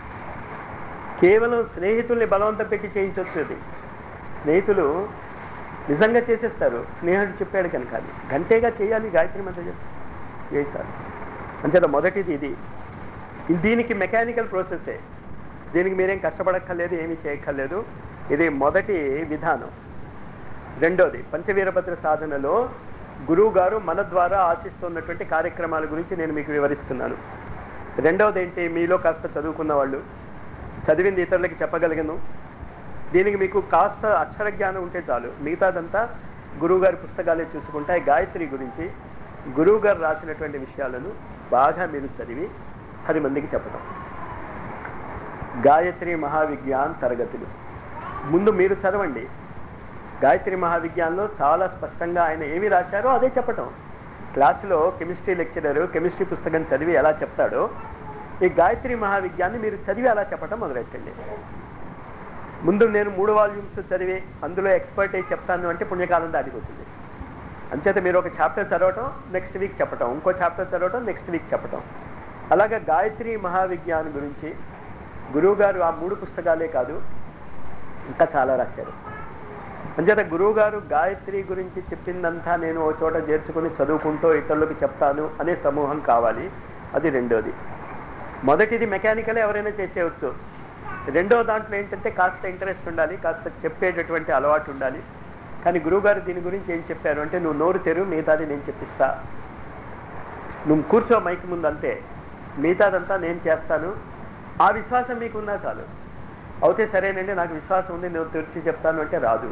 కేవలం స్నేహితుల్ని బలవంతం పెట్టి చేయించవచ్చు అది స్నేహితులు నిజంగా చేసేస్తారు స్నేహితుడు చెప్పాడు కనుక అది గంటేగా చేయాలి గాయత్రి మంత్ర జపం చేశారు అంచేత మొదటిది ఇది దీనికి మెకానికల్ ప్రాసెసే దీనికి మీరేం కష్టపడక్కర్లేదు ఏమీ చేయక్కర్లేదు ఇది మొదటి విధానం రెండోది పంచవీరభద్ర సాధనలో గురువు గారు మన ద్వారా ఆశిస్తున్నటువంటి కార్యక్రమాల గురించి నేను మీకు వివరిస్తున్నాను రెండవది ఏంటి మీలో కాస్త చదువుకున్న వాళ్ళు చదివింది ఇతరులకి చెప్పగలిగను దీనికి మీకు కాస్త అక్షర జ్ఞానం ఉంటే చాలు మిగతాదంతా గురువుగారి పుస్తకాలే చూసుకుంటే గాయత్రి గురించి గురువుగారు రాసినటువంటి విషయాలను బాగా మీరు చదివి పది మందికి చెప్పడం గాయత్రి మహావిజ్ఞాన్ తరగతులు ముందు మీరు చదవండి గాయత్రి మహావిజ్ఞాన్లో చాలా స్పష్టంగా ఆయన ఏమి రాశారో అదే చెప్పటం క్లాసులో కెమిస్ట్రీ లెక్చరర్ కెమిస్ట్రీ పుస్తకం చదివి ఎలా చెప్తాడో ఈ గాయత్రి మహావిజ్ఞాన్ని మీరు చదివి అలా చెప్పటం మొదలెట్టండి ముందు నేను మూడు వాల్యూమ్స్ చదివి అందులో ఎక్స్పర్ట్ అయి చెప్తాను అంటే పుణ్యకాలం దాటిపోతుంది అంచేత మీరు ఒక చాప్టర్ చదవటం నెక్స్ట్ వీక్ చెప్పటం ఇంకో చాప్టర్ చదవటం నెక్స్ట్ వీక్ చెప్పటం అలాగే గాయత్రి మహావిజ్ఞానం గురించి గురువుగారు ఆ మూడు పుస్తకాలే కాదు ఇంకా చాలా రాశారు అంచేత గురువుగారు గాయత్రి గురించి చెప్పిందంతా నేను ఓ చోట చేర్చుకుని చదువుకుంటూ ఇతరులకు చెప్తాను అనే సమూహం కావాలి అది రెండోది మొదటిది మెకానికల్ ఎవరైనా చేసేయవచ్చు రెండో దాంట్లో ఏంటంటే కాస్త ఇంట్రెస్ట్ ఉండాలి కాస్త చెప్పేటటువంటి అలవాటు ఉండాలి కానీ గురువుగారు దీని గురించి ఏం చెప్పారు అంటే నువ్వు నోరు తెరు మిగతాది నేను చెప్పిస్తా నువ్వు కూర్చో మైక్ ముందు అంతే మిగతాదంతా నేను చేస్తాను ఆ విశ్వాసం మీకున్నా చాలు అవుతే సరేనండి నాకు విశ్వాసం ఉంది నేను తెరిచి చెప్తాను అంటే రాదు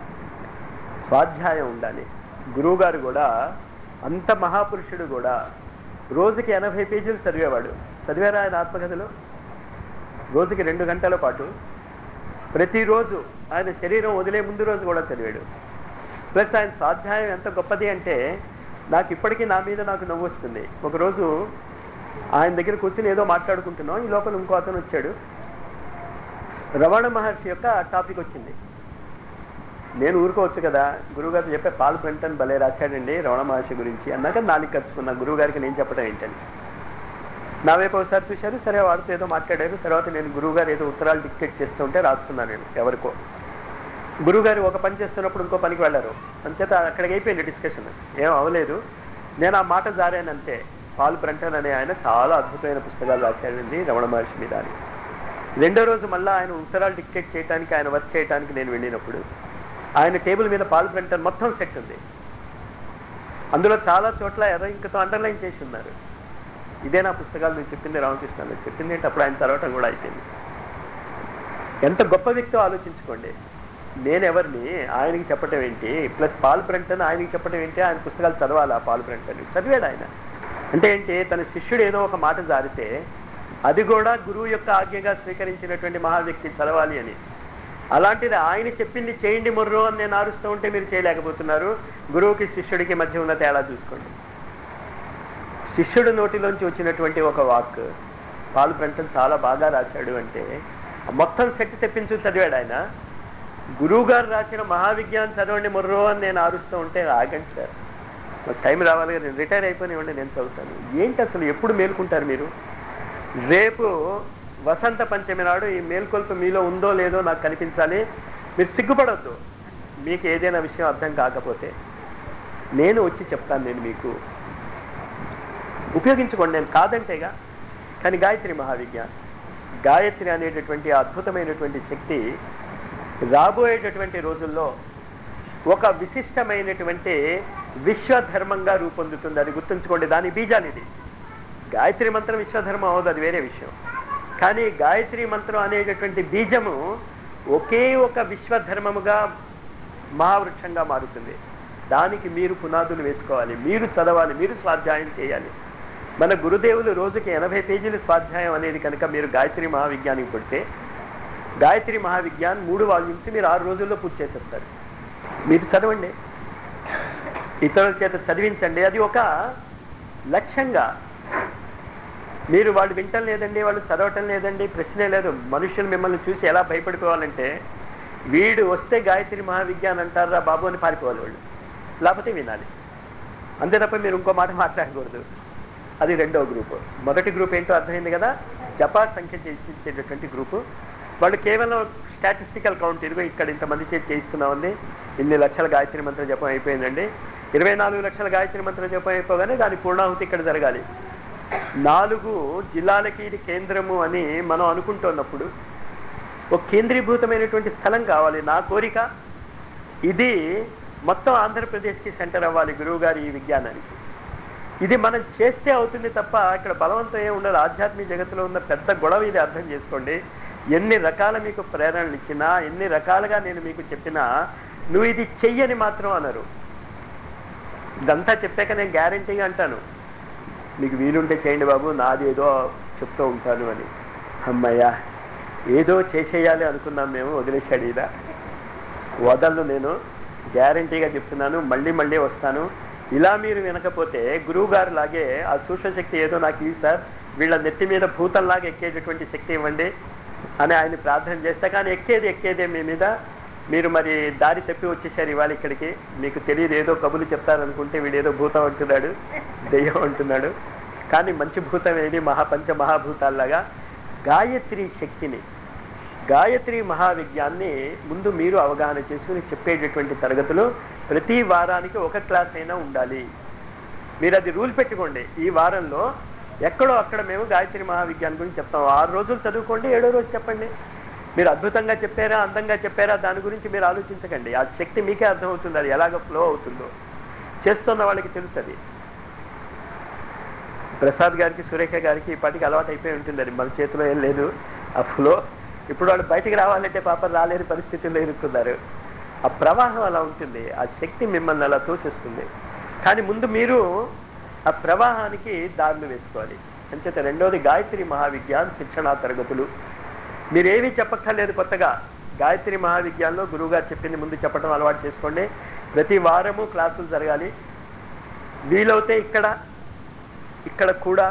స్వాధ్యాయం ఉండాలి గురువుగారు కూడా అంత మహాపురుషుడు కూడా రోజుకి ఎనభై పేజీలు చదివేవాడు చదివారా ఆయన ఆత్మకథలో రోజుకి రెండు గంటల పాటు ప్రతిరోజు ఆయన శరీరం వదిలే ముందు రోజు కూడా చదివాడు ప్లస్ ఆయన స్వాధ్యాయం ఎంత గొప్పది అంటే నాకు ఇప్పటికీ నా మీద నాకు నవ్వు వస్తుంది ఒకరోజు ఆయన దగ్గర కూర్చుని ఏదో మాట్లాడుకుంటున్నాం ఈ లోపల ఇంకో అతను వచ్చాడు రమణ మహర్షి యొక్క టాపిక్ వచ్చింది నేను ఊరుకోవచ్చు కదా గురువుగారు చెప్పే పాలు పెంటని భలే రాశాడండి రమణ మహర్షి గురించి అన్నాక నాలుగు ఖర్చుకున్నా గురువుగారికి నేను చెప్పడం ఏంటని నా వైపు ఒకసారి చూశారు సరే వాడితో ఏదో మాట్లాడారు తర్వాత నేను గురువుగారు ఏదో ఉత్తరాలు డిక్టేట్ చేస్తుంటే రాస్తున్నాను నేను ఎవరికో గురువుగారు ఒక పని చేస్తున్నప్పుడు ఇంకో పనికి వెళ్ళారు అంచేత అక్కడికి అయిపోయింది డిస్కషన్ ఏం అవ్వలేదు నేను ఆ మాట జారానంతే పాల్ బ్రంటన్ అనే ఆయన చాలా అద్భుతమైన పుస్తకాలు రాశాడండి రమణ మహర్షి మీద అని రెండో రోజు మళ్ళీ ఆయన ఉత్తరాలు డిక్టేట్ చేయడానికి ఆయన వర్క్ చేయడానికి నేను వెళ్ళినప్పుడు ఆయన టేబుల్ మీద పాల్ బ్రంటన్ మొత్తం సెట్ ఉంది అందులో చాలా చోట్ల ఎర్ర ఇంకతో అండర్లైన్ చేసి ఉన్నారు ఇదే నా పుస్తకాలు నువ్వు చెప్పింది రామకృష్ణ చెప్పింది ఏంటి అప్పుడు ఆయన చదవటం కూడా అయిపోయింది ఎంత గొప్ప వ్యక్తో ఆలోచించుకోండి నేను ఎవరిని ఆయనకి చెప్పటం ఏంటి ప్లస్ పాల్ బ్రంటన్ ఆయనకి చెప్పటం ఏంటి ఆయన పుస్తకాలు చదవాలా పాల్ బ్రంటన్ చదివాడు ఆయన అంటే ఏంటి తన శిష్యుడు ఏదో ఒక మాట జారితే అది కూడా గురువు యొక్క ఆజ్ఞగా స్వీకరించినటువంటి మహా వ్యక్తి చదవాలి అని అలాంటిది ఆయన చెప్పింది చేయండి మొర్రో అని నేను ఆరుస్తూ ఉంటే మీరు చేయలేకపోతున్నారు గురువుకి శిష్యుడికి మధ్య ఉన్న తేడా చూసుకోండి శిష్యుడు నోటిలోంచి వచ్చినటువంటి ఒక వాక్ పాలు ప్రంటన్ చాలా బాగా రాశాడు అంటే మొత్తం సెట్ తెప్పించు చదివాడు ఆయన గురువు గారు రాసిన మహావిజ్ఞానం చదవండి మొర్రో అని నేను ఆరుస్తూ ఉంటే ఆగండి సార్ నాకు టైం రావాలి కదా నేను రిటైర్ అయిపోయివ్వండి నేను చదువుతాను ఏంటి అసలు ఎప్పుడు మేల్కుంటారు మీరు రేపు వసంత పంచమి నాడు ఈ మేల్కొల్పు మీలో ఉందో లేదో నాకు కనిపించాలి మీరు సిగ్గుపడొద్దు మీకు ఏదైనా విషయం అర్థం కాకపోతే నేను వచ్చి చెప్తాను నేను మీకు ఉపయోగించుకోండి నేను కాదంటేగా కానీ గాయత్రి మహావిజ్ఞాన్ గాయత్రి అనేటటువంటి అద్భుతమైనటువంటి శక్తి రాబోయేటటువంటి రోజుల్లో ఒక విశిష్టమైనటువంటి విశ్వధర్మంగా రూపొందుతుంది అది గుర్తుంచుకోండి దాని బీజాలు ఇది గాయత్రి మంత్రం విశ్వధర్మం అవదు అది వేరే విషయం కానీ గాయత్రి మంత్రం అనేటటువంటి బీజము ఒకే ఒక విశ్వధర్మముగా మహావృక్షంగా మారుతుంది దానికి మీరు పునాదులు వేసుకోవాలి మీరు చదవాలి మీరు స్వాధ్యాయం చేయాలి మన గురుదేవులు రోజుకి ఎనభై పేజీలు స్వాధ్యాయం అనేది కనుక మీరు గాయత్రి మహావిజ్ఞానికి పుడితే గాయత్రి మహావిజ్ఞాన్ మూడు వాల్యూమ్స్ మీరు ఆరు రోజుల్లో పూర్తి చేసేస్తారు మీరు చదవండి ఇతరుల చేత చదివించండి అది ఒక లక్ష్యంగా మీరు వాళ్ళు వింటం లేదండి వాళ్ళు చదవటం లేదండి ప్రశ్నే లేదు మనుషులు మిమ్మల్ని చూసి ఎలా భయపడిపోవాలంటే వీడు వస్తే గాయత్రి మహావిజ్ఞాన్ అంటారా బాబు అని పారిపోవాలి వాళ్ళు లేకపోతే వినాలి అంతే తప్ప మీరు ఇంకో మాట మాట్లాడకూడదు అది రెండో గ్రూపు మొదటి గ్రూప్ ఏంటో అర్థమైంది కదా జపా సంఖ్య చేయించేటటువంటి గ్రూపు వాళ్ళు కేవలం స్టాటిస్టికల్ కౌంట్ ఇదిగో ఇక్కడ ఇంతమంది చేసి చేయిస్తున్నామండి ఇన్ని లక్షల గాయత్రి మంత్రం జపం అయిపోయిందండి ఇరవై నాలుగు లక్షల గాయత్రి మంత్రం జపం అయిపోగానే దాని పూర్ణాహుతి ఇక్కడ జరగాలి నాలుగు జిల్లాలకి ఇది కేంద్రము అని మనం అనుకుంటున్నప్పుడు ఒక కేంద్రీభూతమైనటువంటి స్థలం కావాలి నా కోరిక ఇది మొత్తం ఆంధ్రప్రదేశ్కి సెంటర్ అవ్వాలి గురువుగారి ఈ విజ్ఞానానికి ఇది మనం చేస్తే అవుతుంది తప్ప ఇక్కడ బలవంతం ఏమి ఉండదు ఆధ్యాత్మిక జగత్తులో ఉన్న పెద్ద గొడవ ఇది అర్థం చేసుకోండి ఎన్ని రకాల మీకు ప్రేరణలు ఇచ్చినా ఎన్ని రకాలుగా నేను మీకు చెప్పినా నువ్వు ఇది చెయ్యని మాత్రం అనరు ఇదంతా చెప్పాక నేను గ్యారంటీగా అంటాను మీకు వీలుంటే చేయండి బాబు నాది ఏదో చెప్తూ ఉంటాను అని అమ్మయ్యా ఏదో చేసేయాలి అనుకున్నాం మేము వదిలేశాడు ఈయన వదలను నేను గ్యారంటీగా చెప్తున్నాను మళ్ళీ మళ్ళీ వస్తాను ఇలా మీరు వినకపోతే గురువు గారు లాగే ఆ సూక్ష్మశక్తి ఏదో నాకు ఇవి సార్ వీళ్ళ నెత్తి మీద భూతంలాగా ఎక్కేటటువంటి శక్తి ఇవ్వండి అని ఆయన ప్రార్థన చేస్తే కానీ ఎక్కేది ఎక్కేదే మీ మీద మీరు మరి దారి తప్పి వచ్చేసారు ఇవాళ ఇక్కడికి మీకు తెలియదు ఏదో కబులు చెప్తారనుకుంటే వీడు ఏదో భూతం అంటున్నాడు దెయ్యం అంటున్నాడు కానీ మంచి భూతం ఏది మహాపంచ మహాభూతాల్లాగా గాయత్రి శక్తిని గాయత్రి మహావిజ్ఞాన్ని ముందు మీరు అవగాహన చేసుకుని చెప్పేటటువంటి తరగతులు ప్రతి వారానికి ఒక క్లాస్ అయినా ఉండాలి మీరు అది రూల్ పెట్టుకోండి ఈ వారంలో ఎక్కడో అక్కడ మేము గాయత్రి మహావిజ్ఞానం గురించి చెప్తాం ఆరు రోజులు చదువుకోండి ఏడో రోజు చెప్పండి మీరు అద్భుతంగా చెప్పారా అందంగా చెప్పారా దాని గురించి మీరు ఆలోచించకండి ఆ శక్తి మీకే అర్థమవుతుంది అది ఎలాగ ఫ్లో అవుతుందో చేస్తున్న వాళ్ళకి తెలుసు అది ప్రసాద్ గారికి సురేఖ గారికి ఇప్పటికి అలవాటు అయిపోయి ఉంటుంది అది మన చేతిలో ఏం లేదు ఆ ఫ్లో ఇప్పుడు వాళ్ళు బయటికి రావాలంటే పాపం రాలేని పరిస్థితుల్లో ఇరుక్కున్నారు ఆ ప్రవాహం అలా ఉంటుంది ఆ శక్తి మిమ్మల్ని అలా తోసేస్తుంది కానీ ముందు మీరు ఆ ప్రవాహానికి దారులు వేసుకోవాలి అంచేత రెండోది గాయత్రి మహావిజ్ఞాన్ శిక్షణా తరగతులు మీరేమీ చెప్పక్కర్లేదు కొత్తగా గాయత్రి మహావిజ్ఞానంలో గురువుగారు చెప్పింది ముందు చెప్పడం అలవాటు చేసుకోండి ప్రతి వారము క్లాసులు జరగాలి వీలవుతే ఇక్కడ ఇక్కడ కూడా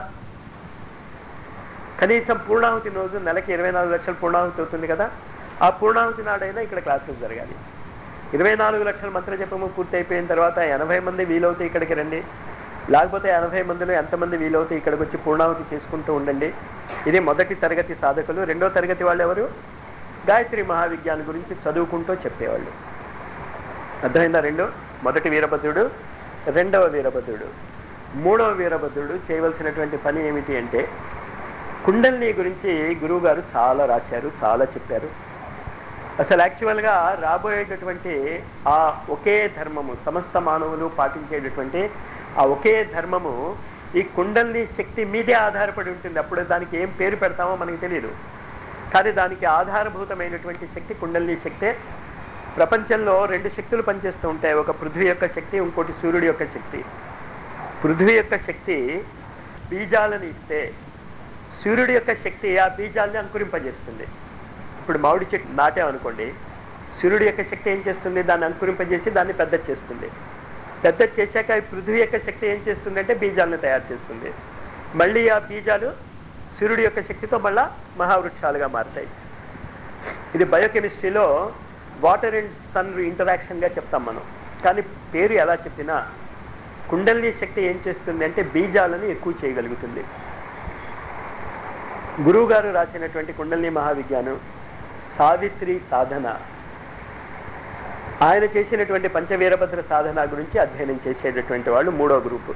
కనీసం పూర్ణాహుతి రోజు నెలకి ఇరవై నాలుగు లక్షల పూర్ణాహుతి అవుతుంది కదా ఆ పూర్ణాహుతి నాడైనా ఇక్కడ క్లాసెస్ జరగాలి ఇరవై నాలుగు లక్షల మంత్ర జపము పూర్తి అయిపోయిన తర్వాత ఎనభై మంది వీలవుతే ఇక్కడికి రండి లేకపోతే ఎనభై మందిలో ఎంతమంది వీలవుతే ఇక్కడికి వచ్చి పూర్ణాహుతి చేసుకుంటూ ఉండండి ఇది మొదటి తరగతి సాధకులు రెండో తరగతి వాళ్ళు ఎవరు గాయత్రి మహావిజ్ఞానం గురించి చదువుకుంటూ చెప్పేవాళ్ళు అర్థమైందా రెండు మొదటి వీరభద్రుడు రెండవ వీరభద్రుడు మూడవ వీరభద్రుడు చేయవలసినటువంటి పని ఏమిటి అంటే కుండల్ని గురించి గురువు గారు చాలా రాశారు చాలా చెప్పారు అసలు యాక్చువల్గా రాబోయేటటువంటి ఆ ఒకే ధర్మము సమస్త మానవులు పాటించేటటువంటి ఆ ఒకే ధర్మము ఈ కుండల్ని శక్తి మీదే ఆధారపడి ఉంటుంది అప్పుడు దానికి ఏం పేరు పెడతామో మనకి తెలియదు కానీ దానికి ఆధారభూతమైనటువంటి శక్తి కుండల్ని శక్తే ప్రపంచంలో రెండు శక్తులు పనిచేస్తూ ఉంటాయి ఒక పృథ్వీ యొక్క శక్తి ఇంకోటి సూర్యుడి యొక్క శక్తి పృథ్వీ యొక్క శక్తి బీజాలను ఇస్తే సూర్యుడి యొక్క శక్తి ఆ బీజాల్ని అంకురింపజేస్తుంది ఇప్పుడు మామిడి చెట్టు నాటామనుకోండి సూర్యుడి యొక్క శక్తి ఏం చేస్తుంది దాన్ని అంకురింపజేసి దాన్ని పెద్ద చేస్తుంది పెద్ద చేశాక ఈ పృథ్వీ యొక్క శక్తి ఏం చేస్తుంది అంటే బీజాలను తయారు చేస్తుంది మళ్ళీ ఆ బీజాలు సూర్యుడి యొక్క శక్తితో మళ్ళా మహావృక్షాలుగా మారుతాయి ఇది బయోకెమిస్ట్రీలో వాటర్ అండ్ సన్ ఇంటరాక్షన్గా చెప్తాం మనం కానీ పేరు ఎలా చెప్పినా కుండలిని శక్తి ఏం చేస్తుంది అంటే బీజాలను ఎక్కువ చేయగలుగుతుంది గురువు గారు రాసినటువంటి కుండలిని మహావిజ్ఞానం సావిత్రి సాధన ఆయన చేసినటువంటి పంచవీరభద్ర సాధన గురించి అధ్యయనం చేసేటటువంటి వాళ్ళు మూడో గ్రూపు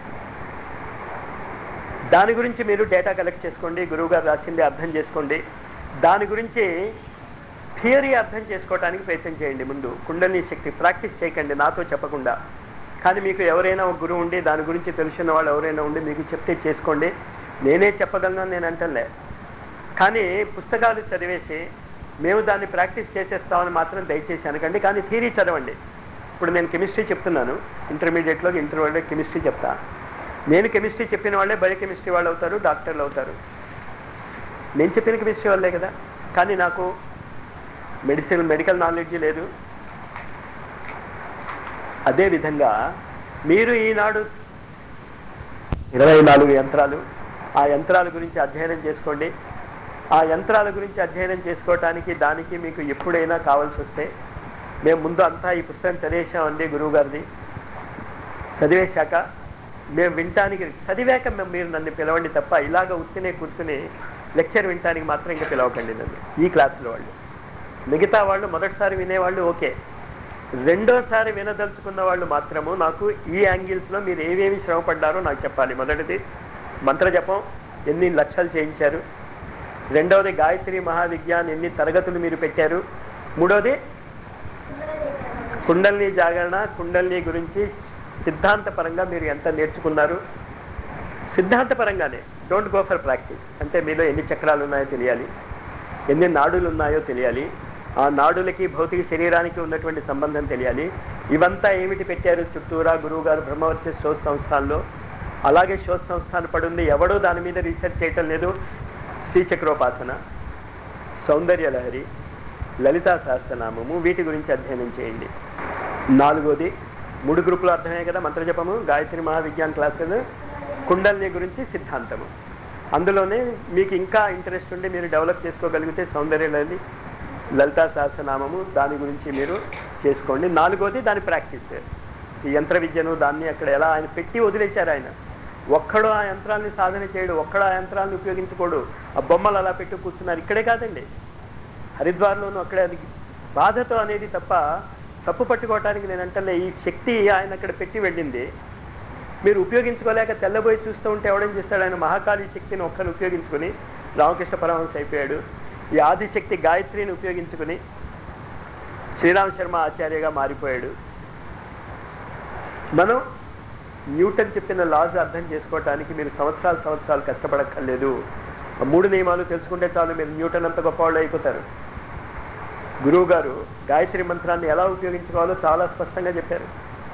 దాని గురించి మీరు డేటా కలెక్ట్ చేసుకోండి గురువు గారు రాసింది అర్థం చేసుకోండి దాని గురించి థియరీ అర్థం చేసుకోవడానికి ప్రయత్నం చేయండి ముందు కుండలిని శక్తి ప్రాక్టీస్ చేయకండి నాతో చెప్పకుండా కానీ మీకు ఎవరైనా ఒక గురువు ఉండి దాని గురించి తెలిసిన వాళ్ళు ఎవరైనా ఉండి మీకు చెప్తే చేసుకోండి నేనే చెప్పగలను నేను అంటలే కానీ పుస్తకాలు చదివేసి మేము దాన్ని ప్రాక్టీస్ చేసేస్తామని మాత్రం దయచేసి అనకండి కానీ థియరీ చదవండి ఇప్పుడు నేను కెమిస్ట్రీ చెప్తున్నాను ఇంటర్మీడియట్లో ఇంటర్మీడియట్ కెమిస్ట్రీ చెప్తా నేను కెమిస్ట్రీ చెప్పిన వాళ్ళే బయోకెమిస్ట్రీ వాళ్ళు అవుతారు డాక్టర్లు అవుతారు నేను చెప్పిన కెమిస్ట్రీ వాళ్ళే కదా కానీ నాకు మెడిసిన్ మెడికల్ నాలెడ్జ్ లేదు అదేవిధంగా మీరు ఈనాడు ఇరవై నాలుగు యంత్రాలు ఆ యంత్రాల గురించి అధ్యయనం చేసుకోండి ఆ యంత్రాల గురించి అధ్యయనం చేసుకోవటానికి దానికి మీకు ఎప్పుడైనా కావాల్సి వస్తే మేము ముందు అంతా ఈ పుస్తకం చదివేసామండి గురువు గారిది చదివేశాక మేము వినటానికి చదివాక మేము మీరు నన్ను పిలవండి తప్ప ఇలాగ ఉత్తినే కూర్చుని లెక్చర్ వినటానికి మాత్రం ఇంకా పిలవకండి నన్ను ఈ క్లాసులో వాళ్ళు మిగతా వాళ్ళు మొదటిసారి వినేవాళ్ళు ఓకే రెండోసారి వినదలుచుకున్న వాళ్ళు మాత్రము నాకు ఈ యాంగిల్స్లో మీరు ఏవేమి శ్రమపడ్డారో నాకు చెప్పాలి మొదటిది మంత్రజపం ఎన్ని లక్షలు చేయించారు రెండవది గాయత్రి మహావిజ్ఞాన్ ఎన్ని తరగతులు మీరు పెట్టారు మూడవది కుండల్ని జాగరణ కుండల్ని గురించి సిద్ధాంతపరంగా మీరు ఎంత నేర్చుకున్నారు సిద్ధాంతపరంగానే డోంట్ గో ఫర్ ప్రాక్టీస్ అంటే మీలో ఎన్ని చక్రాలు ఉన్నాయో తెలియాలి ఎన్ని నాడులు ఉన్నాయో తెలియాలి ఆ నాడులకి భౌతిక శరీరానికి ఉన్నటువంటి సంబంధం తెలియాలి ఇవంతా ఏమిటి పెట్టారు చుట్టూరా గురువు గారు బ్రహ్మవర్చ శోధ సంస్థానంలో అలాగే శోధ సంస్థానం పడుంది ఎవడో దాని మీద రీసెర్చ్ చేయటం లేదు శ్రీచక్రోపాసన సౌందర్య లహరి లలితా సహస్రనామము వీటి గురించి అధ్యయనం చేయండి నాలుగోది మూడు గ్రూపులు అర్థమే కదా మంత్రజపము గాయత్రి మహావిజ్ఞాన్ క్లాసులు కుండల్ని గురించి సిద్ధాంతము అందులోనే మీకు ఇంకా ఇంట్రెస్ట్ ఉండి మీరు డెవలప్ చేసుకోగలిగితే సౌందర్య లహరి లలితా సహస్రనామము దాని గురించి మీరు చేసుకోండి నాలుగోది దాని ప్రాక్టీస్ ఈ యంత్ర విద్యను దాన్ని అక్కడ ఎలా ఆయన పెట్టి వదిలేశారు ఆయన ఒక్కడు ఆ యంత్రాన్ని సాధన చేయడు ఒక్కడు ఆ యంత్రాన్ని ఉపయోగించుకోడు ఆ బొమ్మలు అలా పెట్టి కూర్చున్నారు ఇక్కడే కాదండి హరిద్వార్లోనూ అక్కడే అది బాధతో అనేది తప్ప తప్పు పట్టుకోవటానికి నేను అంటలే ఈ శక్తి ఆయన అక్కడ పెట్టి వెళ్ళింది మీరు ఉపయోగించుకోలేక తెల్లబోయి చూస్తూ ఉంటే ఎవడేం చేస్తాడు ఆయన మహాకాళి శక్తిని ఒక్కరిని ఉపయోగించుకుని రామకృష్ణ పరమహంస అయిపోయాడు ఈ ఆదిశక్తి గాయత్రిని ఉపయోగించుకుని శ్రీరామ శర్మ ఆచార్యగా మారిపోయాడు మనం న్యూటన్ చెప్పిన లాస్ అర్థం చేసుకోవటానికి మీరు సంవత్సరాలు సంవత్సరాలు కష్టపడక్కర్లేదు ఆ మూడు నియమాలు తెలుసుకుంటే చాలు మీరు న్యూటన్ అంత గొప్పవాళ్ళు అయిపోతారు గురువు గారు గాయత్రి మంత్రాన్ని ఎలా ఉపయోగించుకోవాలో చాలా స్పష్టంగా చెప్పారు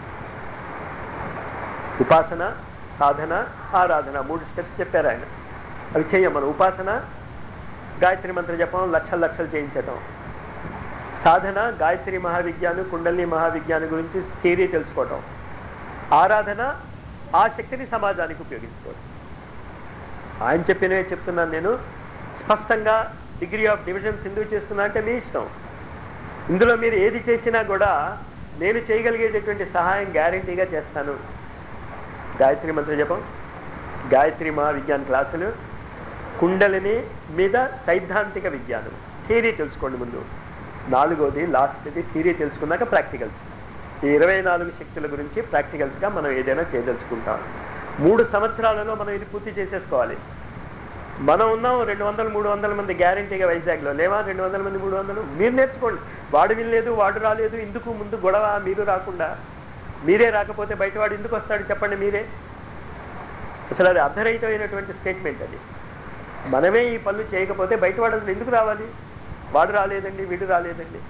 ఉపాసన సాధన ఆరాధన మూడు స్టెప్స్ చెప్పారు ఆయన అవి చెయ్యం మనం ఉపాసన గాయత్రి మంత్ర జపం లక్షలు లక్షలు చేయించటం సాధన గాయత్రి మహావిజ్ఞానం కుండలిని మహావిజ్ఞానం గురించి థియరీ తెలుసుకోవటం ఆరాధన ఆ శక్తిని సమాజానికి ఉపయోగించుకోవడం ఆయన చెప్పినవే చెప్తున్నాను నేను స్పష్టంగా డిగ్రీ ఆఫ్ డివిజన్స్ ఎందుకు చేస్తున్నా అంటే మీ ఇష్టం ఇందులో మీరు ఏది చేసినా కూడా నేను చేయగలిగేటటువంటి సహాయం గ్యారంటీగా చేస్తాను గాయత్రి మంత్ర జపం గాయత్రి మహావిజ్ఞాన క్లాసులు కుండలిని మీద సైద్ధాంతిక విజ్ఞానం థియరీ తెలుసుకోండి ముందు నాలుగోది లాస్ట్ది థియరీ తెలుసుకున్నాక ప్రాక్టికల్స్ ఈ ఇరవై నాలుగు శక్తుల గురించి ప్రాక్టికల్స్గా మనం ఏదైనా చేయదలుచుకుంటాం మూడు సంవత్సరాలలో మనం ఇది పూర్తి చేసేసుకోవాలి మనం ఉన్నాం రెండు వందలు మూడు వందల మంది గ్యారంటీగా వైజాగ్లో లేవా రెండు వందల మంది మూడు వందలు మీరు నేర్చుకోండి వాడు వినలేదు వాడు రాలేదు ఇందుకు ముందు గొడవ మీరు రాకుండా మీరే రాకపోతే బయటవాడు ఎందుకు వస్తాడు చెప్పండి మీరే అసలు అది అర్ధరహితమైనటువంటి స్టేట్మెంట్ అది మనమే ఈ పనులు చేయకపోతే బయటవాడు అసలు ఎందుకు రావాలి వాడు రాలేదండి వీడు రాలేదండి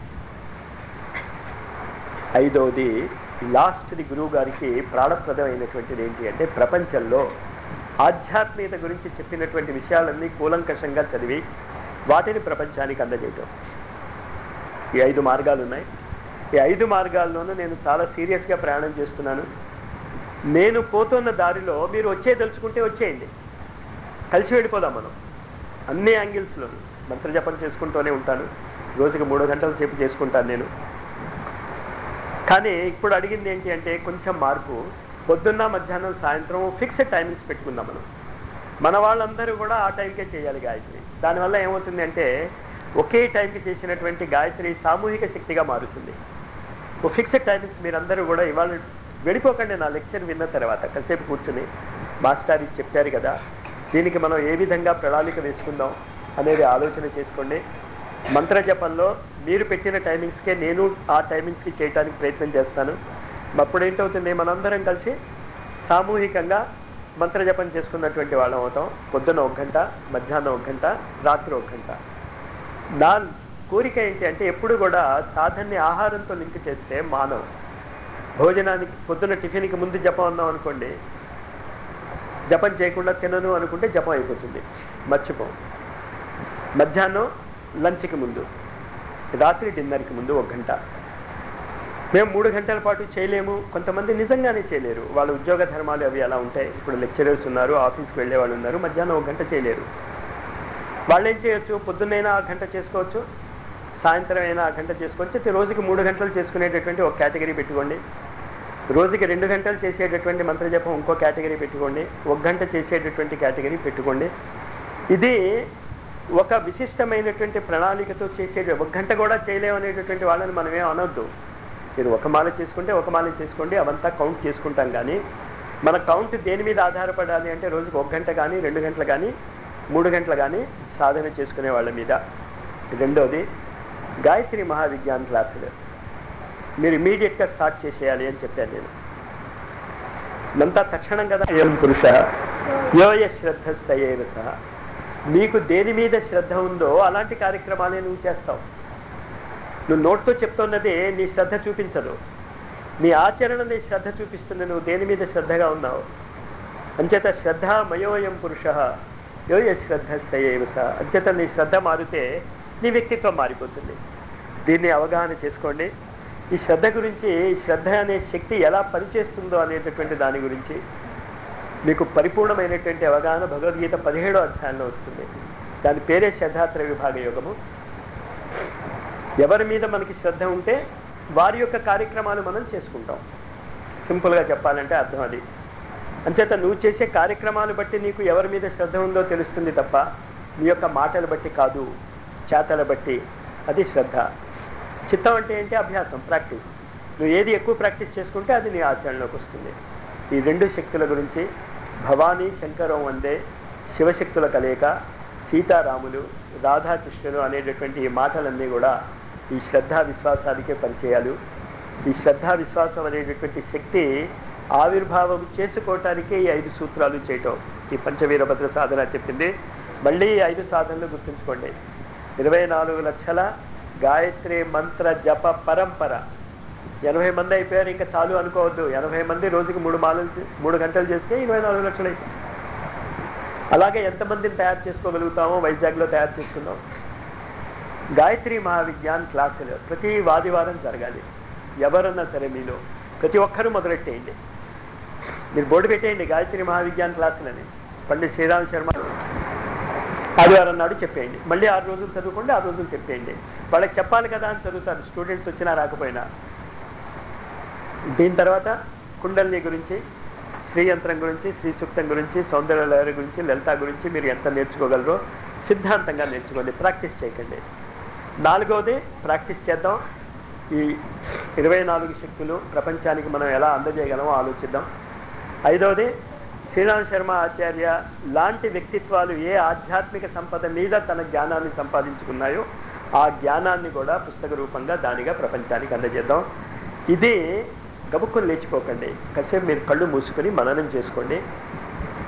ఐదవది లాస్ట్ది గురువు గారికి ప్రాణప్రదమైనటువంటిది ఏంటి అంటే ప్రపంచంలో ఆధ్యాత్మికత గురించి చెప్పినటువంటి విషయాలన్నీ కూలంకషంగా చదివి వాటిని ప్రపంచానికి అందజేయటం ఈ ఐదు మార్గాలు ఉన్నాయి ఈ ఐదు మార్గాల్లోనూ నేను చాలా సీరియస్గా ప్రయాణం చేస్తున్నాను నేను పోతున్న దారిలో మీరు వచ్చే తెలుసుకుంటే వచ్చేయండి కలిసి వెళ్ళిపోదాం మనం అన్ని యాంగిల్స్లోనూ మంత్రజపం చేసుకుంటూనే ఉంటాను రోజుకి మూడు గంటల సేపు చేసుకుంటాను నేను కానీ ఇప్పుడు అడిగింది ఏంటి అంటే కొంచెం మార్పు పొద్దున్న మధ్యాహ్నం సాయంత్రం ఫిక్స్డ్ టైమింగ్స్ పెట్టుకుందాం మనం మన వాళ్ళందరూ కూడా ఆ టైంకే చేయాలి గాయత్రి దానివల్ల ఏమవుతుంది అంటే ఒకే టైంకి చేసినటువంటి గాయత్రి సామూహిక శక్తిగా మారుతుంది ఓ ఫిక్స్డ్ టైమింగ్స్ మీరందరూ కూడా ఇవాళ వెళ్ళిపోకండి నా లెక్చర్ విన్న తర్వాత కాసేపు కూర్చుని మాస్టర్ ఇది చెప్పారు కదా దీనికి మనం ఏ విధంగా ప్రణాళిక వేసుకుందాం అనేది ఆలోచన చేసుకోండి మంత్ర జపంలో మీరు పెట్టిన టైమింగ్స్కే నేను ఆ టైమింగ్స్కి చేయడానికి ప్రయత్నం చేస్తాను అప్పుడు ఏంటవుతుంది మనందరం కలిసి సామూహికంగా మంత్ర జపం చేసుకున్నటువంటి వాళ్ళం అవుతాం పొద్దున ఒక గంట మధ్యాహ్నం ఒక గంట రాత్రి ఒక గంట నా కోరిక ఏంటి అంటే ఎప్పుడు కూడా సాధనని ఆహారంతో లింక్ చేస్తే మానవ భోజనానికి పొద్దున టిఫిన్కి ముందు జపం అన్నాం అనుకోండి జపం చేయకుండా తినను అనుకుంటే జపం అయిపోతుంది మర్చిపోం మధ్యాహ్నం లంచ్కి ముందు రాత్రి డిన్నర్కి ముందు ఒక గంట మేము మూడు గంటల పాటు చేయలేము కొంతమంది నిజంగానే చేయలేరు వాళ్ళ ఉద్యోగ ధర్మాలు అవి అలా ఉంటాయి ఇప్పుడు లెక్చరర్స్ ఉన్నారు ఆఫీస్కి వెళ్ళే వాళ్ళు ఉన్నారు మధ్యాహ్నం ఒక గంట చేయలేరు వాళ్ళు ఏం చేయొచ్చు పొద్దున్నైనా ఆ గంట చేసుకోవచ్చు సాయంత్రం అయినా ఆ గంట చేసుకోవచ్చు అయితే రోజుకి మూడు గంటలు చేసుకునేటటువంటి ఒక కేటగిరీ పెట్టుకోండి రోజుకి రెండు గంటలు చేసేటటువంటి మంత్రజపం ఇంకో కేటగిరీ పెట్టుకోండి ఒక గంట చేసేటటువంటి కేటగిరీ పెట్టుకోండి ఇది ఒక విశిష్టమైనటువంటి ప్రణాళికతో చేసే ఒక గంట కూడా చేయలేమనేటటువంటి వాళ్ళని మనమేం అనొద్దు మీరు ఒక మాల చేసుకుంటే ఒక మాల చేసుకోండి అవంతా కౌంట్ చేసుకుంటాం కానీ మన కౌంట్ దేని మీద ఆధారపడాలి అంటే రోజుకి ఒక గంట కానీ రెండు గంటలు కానీ మూడు గంటలు కానీ సాధన చేసుకునే వాళ్ళ మీద రెండోది గాయత్రి మహావిజ్ఞాన్ క్లాసులు మీరు ఇమీడియట్గా స్టార్ట్ చేసేయాలి అని చెప్పాను నేను ఇదంతా తక్షణం కదా అయం పురుష యోయ శ్రద్ధ సయేవ సహ నీకు దేని మీద శ్రద్ధ ఉందో అలాంటి కార్యక్రమాలే నువ్వు చేస్తావు నువ్వు నోట్తో చెప్తున్నది నీ శ్రద్ధ చూపించదు నీ ఆచరణ నీ శ్రద్ధ చూపిస్తుంది నువ్వు దేని మీద శ్రద్ధగా ఉన్నావు అంచేత శ్రద్ధ మయోయం పురుష యోయ శ్రద్ధ సయేవ సహ అంచేత నీ శ్రద్ధ మారితే నీ వ్యక్తిత్వం మారిపోతుంది దీన్ని అవగాహన చేసుకోండి ఈ శ్రద్ధ గురించి ఈ శ్రద్ధ అనే శక్తి ఎలా పనిచేస్తుందో అనేటటువంటి దాని గురించి మీకు పరిపూర్ణమైనటువంటి అవగాహన భగవద్గీత పదిహేడో అధ్యాయంలో వస్తుంది దాని పేరే శ్రద్ధాత్ర విభాగ యోగము ఎవరి మీద మనకి శ్రద్ధ ఉంటే వారి యొక్క కార్యక్రమాలు మనం చేసుకుంటాం సింపుల్గా చెప్పాలంటే అర్థం అది అంచేత నువ్వు చేసే కార్యక్రమాలు బట్టి నీకు ఎవరి మీద శ్రద్ధ ఉందో తెలుస్తుంది తప్ప నీ యొక్క మాటలు బట్టి కాదు చేతల బట్టి అది శ్రద్ధ చిత్తం అంటే ఏంటి అభ్యాసం ప్రాక్టీస్ నువ్వు ఏది ఎక్కువ ప్రాక్టీస్ చేసుకుంటే అది నీ ఆచరణలోకి వస్తుంది ఈ రెండు శక్తుల గురించి భవానీ శంకరం వందే శివశక్తుల కలయిక సీతారాములు రాధాకృష్ణులు అనేటటువంటి ఈ మాటలన్నీ కూడా ఈ శ్రద్ధా విశ్వాసానికే పరిచయాలు ఈ శ్రద్ధా విశ్వాసం అనేటటువంటి శక్తి ఆవిర్భావం చేసుకోవటానికే ఈ ఐదు సూత్రాలు చేయటం ఈ పంచవీరభద్ర సాధన చెప్పింది మళ్ళీ ఈ ఐదు సాధనలు గుర్తుంచుకోండి ఇరవై నాలుగు లక్షల గాయత్రి మంత్ర జప పరంపర ఎనభై మంది అయిపోయారు ఇంకా చాలు అనుకోవద్దు ఎనభై మంది రోజుకి మూడు మాలలు చే- మూడు గంటలు చేస్తే ఇరవై నాలుగు లక్షలు అయిపోతుంది అలాగే ఎంతమందిని తయారు చేసుకోగలుగుతామో వైజాగ్లో తయారు చేసుకుందాం గాయత్రి మహావిజ్ఞాన్ క్లాసులు ప్రతి ఆదివారం జరగాలి ఎవరన్నా సరే మీలో ప్రతి ఒక్కరూ మొదలెట్టేయండి మీరు బోర్డు పెట్టేయండి గాయత్రి మహావిజ్ఞాన్ క్లాసులని పండిత్ శ్రీరామ్ శర్మ ఆదివారం నాడు చెప్పేయండి మళ్ళీ ఆరు రోజులు చదువుకోండి ఆరు రోజులు చెప్పేయండి వాళ్ళకి చెప్పాలి కదా అని చదువుతారు స్టూడెంట్స్ వచ్చినా రాకపోయినా దీని తర్వాత కుండలిని గురించి శ్రీ యంత్రం గురించి శ్రీ సూక్తం గురించి సౌందర్య లహరి గురించి లలిత గురించి మీరు ఎంత నేర్చుకోగలరో సిద్ధాంతంగా నేర్చుకోండి ప్రాక్టీస్ చేయకండి నాలుగవది ప్రాక్టీస్ చేద్దాం ఈ ఇరవై నాలుగు శక్తులు ప్రపంచానికి మనం ఎలా అందజేయగలమో ఆలోచిద్దాం ఐదవది శ్రీరామ్ శర్మ ఆచార్య లాంటి వ్యక్తిత్వాలు ఏ ఆధ్యాత్మిక సంపద మీద తన జ్ఞానాన్ని సంపాదించుకున్నాయో ఆ జ్ఞానాన్ని కూడా పుస్తక రూపంగా దానిగా ప్రపంచానికి అందజేద్దాం ఇది గబుక్కుని లేచిపోకండి కాసేపు మీరు కళ్ళు మూసుకొని మననం చేసుకోండి